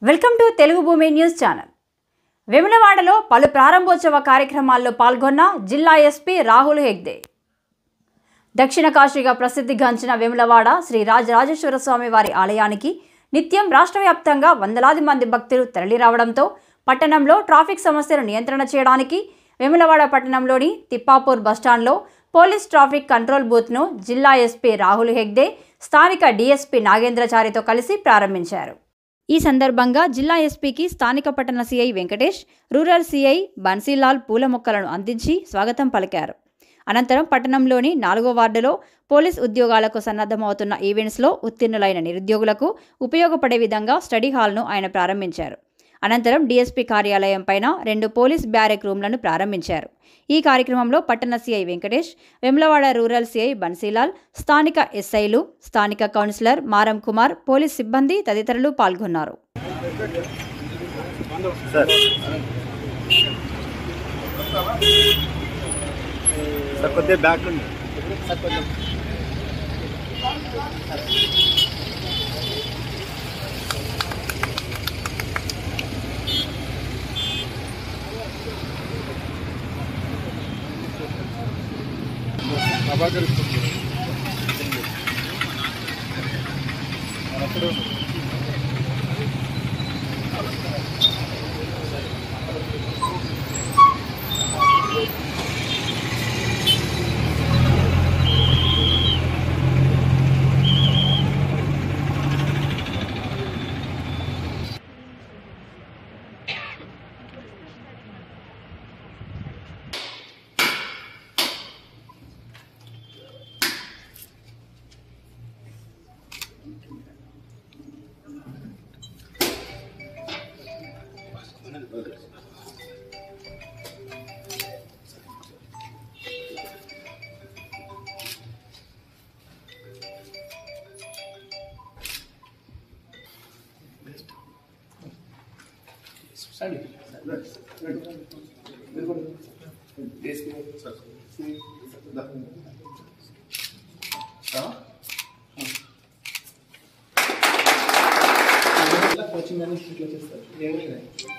welcome to Telugu భూమి news channel వెములవాడలో పలు ప్రారంభోత్సవ కార్యక్రమాల్లో పాల్గొన్న జిల్లా ఎస్పీ రాహుల్ హెగ్దే దక్షిణ కాశీగా ప్రసిద్ధిగాంచిన వేములవాడ శ్రీ రాజరాజేశ్వర స్వామి వారి ఆలయానికి నిత్యం రాష్ట్ర వ్యాప్తంగా వందలాది మంది భక్తులు తరలిరావడంతో పట్టణంలో ట్రాఫిక్ సమస్యను నియంత్రణ చేయడానికి వేములవాడ పట్టణంలోని తిప్పాపూర్ బస్టాండ్లో పోలీస్ ట్రాఫిక్ కంట్రోల్ బూత్ను జిల్లా ఎస్పీ రాహుల్ హెగ్దే స్థానిక డీఎస్పీ నాగేంద్రచారితో కలిసి ప్రారంభించారు ఈ సందర్భంగా జిల్లా ఎస్పీకి స్థానిక పట్టణ CI Venkatesh rural CI Bansilal పూల మొక్కలను అందించి స్వాగతం పలికారు అనంతరం పట్టణంలోని నాలుగో వార్డులో పోలీస్ ఉద్యోగాలకు సన్నద్ధమవుతున్న ఈవెంట్స్లో ఉత్తీర్ణులైన నిరుద్యోగులకు ఉపయోగపడే విధంగా స్టడీ హాల్ను ఆయన ప్రారంభించారు అనంతరం డీఎస్పీ కార్యాలయం పైన రెండు పోలీస్ బ్యారెక్ రూమ్లను ప్రారంభించారు ఈ కార్యక్రమంలో పట్టణ CI Venkatesh Vemulawada rural CI Bansilal స్థానిక ఎస్ఐలు స్థానిక కౌన్సిలర్ మారం కుమార్ పోలీస్ సిబ్బంది తదితరులు పాల్గొన్నారు సార్ సార్ కొద్దిగా బ్యాక్ ఉంది కోచింగ్ అనేది ఇట్లా చేస్తారు ఏమైనా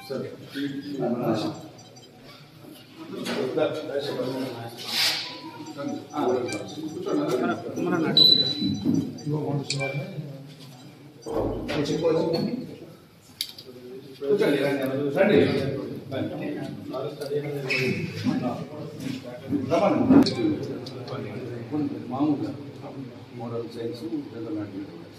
మామూలుగా మోడల్ సైన్స్ జనరల్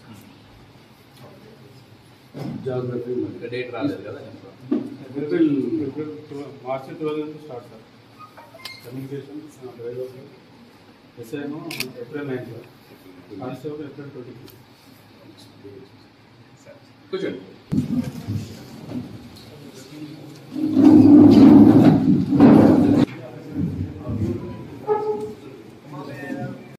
జాగ్రఫీ ఇంకా డేట్ రాలేదు కదా ఏప్రిల్ మార్చ్ ట్వెల్వ్ నుంచి స్టార్ట్ సార్ కమ్యూనికేషన్ ట్వెల్వ్ ఎస్ఐను April ninth constable April twenty కూర్చోండి